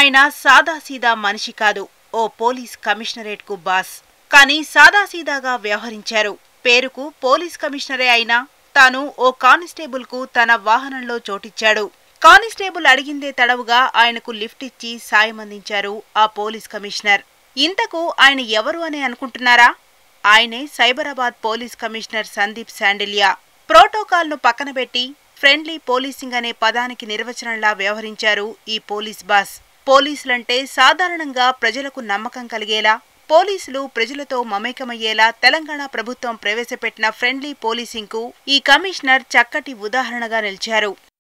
ఆయన సాదాసీదా మనిషి కాదు ఓ పోలీస్ కమిషనరేట్ కు బాస్ కానీ సాదాసీదాగా వ్యవహరించారు పేరుకు పోలీస్ కమిషనరే అయినా తాను ఓ కానిస్టేబుల్ కు తన వాహనంలో చోటిచ్చాడు కానిస్టేబుల్ అడిగిందే తడవుగా ఆయనకు లిఫ్ట్ ఇచ్చి సాయం అందించారు ఆ పోలీస్ కమిషనర్ ఇంతకు ఆయన ఎవరు అని అనుకుంటున్నారా ఆయనే సైబరాబాద్ పోలీస్ కమిషనర్ సందీప్ శాండిల్యా ప్రోటోకాల్ను పక్కనబెట్టి ఫ్రెండ్లీ పోలీసింగ్ అనే పదానికి నిర్వచనంలా వ్యవహరించారు ఈ పోలీస్ బాస్ పోలీసులంటే సాధారణంగా ప్రజలకు నమ్మకం కలిగేలా పోలీసులు ప్రజలతో మమేకమయ్యేలా తెలంగాణ ప్రభుత్వం ప్రవేశపెట్టిన ఫ్రెండ్లీ పోలీసింగ్కు ఈ కమిషనర్ చక్కటి ఉదాహరణగా నిలిచారు